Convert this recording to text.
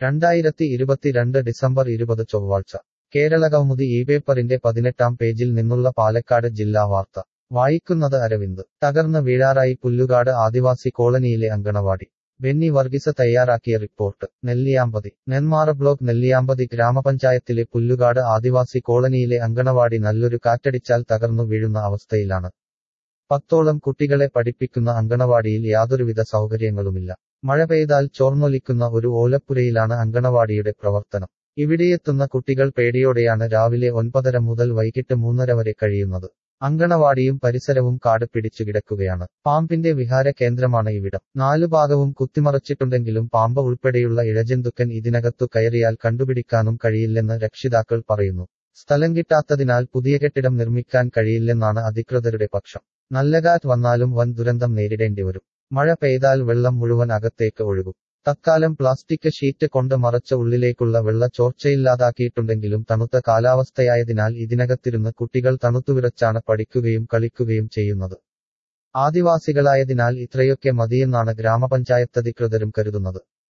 രണ്ടായിരത്തി ഇരുപത്തിരണ്ട് ഡിസംബർ ഇരുപത് ചൊവ്വാഴ്ച കേരള കൗമുദി ഈ പേപ്പറിന്റെ പതിനെട്ടാം പേജിൽ നിന്നുള്ള പാലക്കാട് ജില്ലാ വാർത്ത വായിക്കുന്നത് അരവിന്ദ് തകർന്ന് വീഴാറായി പുല്ലുകാട് ആദിവാസി കോളനിയിലെ അങ്കണവാടി ബെന്നി വർഗീസ് തയ്യാറാക്കിയ റിപ്പോർട്ട് നെല്ലിയാമ്പതി നെന്മാറ ബ്ലോക്ക് നെല്ലിയാമ്പതി ഗ്രാമപഞ്ചായത്തിലെ പുല്ലുകാട് ആദിവാസി കോളനിയിലെ അങ്കണവാടി നല്ലൊരു കാറ്റടിച്ചാൽ തകർന്നു വീഴുന്ന അവസ്ഥയിലാണ് പത്തോളം കുട്ടികളെ പഠിപ്പിക്കുന്ന അങ്കണവാടിയിൽ യാതൊരുവിധ സൗകര്യങ്ങളുമില്ല മഴ പെയ്താൽ ചോർന്നൊലിക്കുന്ന ഒരു ഓലപ്പുരയിലാണ് അങ്കണവാടിയുടെ പ്രവർത്തനം ഇവിടെയെത്തുന്ന കുട്ടികൾ പേടിയോടെയാണ് രാവിലെ ഒൻപതര മുതൽ വൈകിട്ട് മൂന്നര വരെ കഴിയുന്നത് അങ്കണവാടിയും പരിസരവും കാട് പിടിച്ചു കിടക്കുകയാണ് പാമ്പിന്റെ വിഹാര കേന്ദ്രമാണ് ഇവിടം നാലു ഭാഗവും കുത്തിമറച്ചിട്ടുണ്ടെങ്കിലും പാമ്പ് ഉൾപ്പെടെയുള്ള ഇഴജന്തുക്കൻ ഇതിനകത്തു കയറിയാൽ കണ്ടുപിടിക്കാനും കഴിയില്ലെന്ന് രക്ഷിതാക്കൾ പറയുന്നു സ്ഥലം കിട്ടാത്തതിനാൽ പുതിയ കെട്ടിടം നിർമ്മിക്കാൻ കഴിയില്ലെന്നാണ് അധികൃതരുടെ പക്ഷം നല്ല കാറ്റ് വന്നാലും വൻ ദുരന്തം നേരിടേണ്ടി വരും മഴ പെയ്താൽ വെള്ളം മുഴുവൻ അകത്തേക്ക് ഒഴുകും തത്കാലം പ്ലാസ്റ്റിക് ഷീറ്റ് കൊണ്ട് മറച്ച ഉള്ളിലേക്കുള്ള വെള്ള ചോർച്ചയില്ലാതാക്കിയിട്ടുണ്ടെങ്കിലും തണുത്ത കാലാവസ്ഥയായതിനാൽ ഇതിനകത്തിരുന്ന് കുട്ടികൾ തണുത്തുവിറച്ചാണ് പഠിക്കുകയും കളിക്കുകയും ചെയ്യുന്നത് ആദിവാസികളായതിനാൽ ഇത്രയൊക്കെ മതിയെന്നാണ് ഗ്രാമപഞ്ചായത്തധികൃതരും കരുതുന്നത്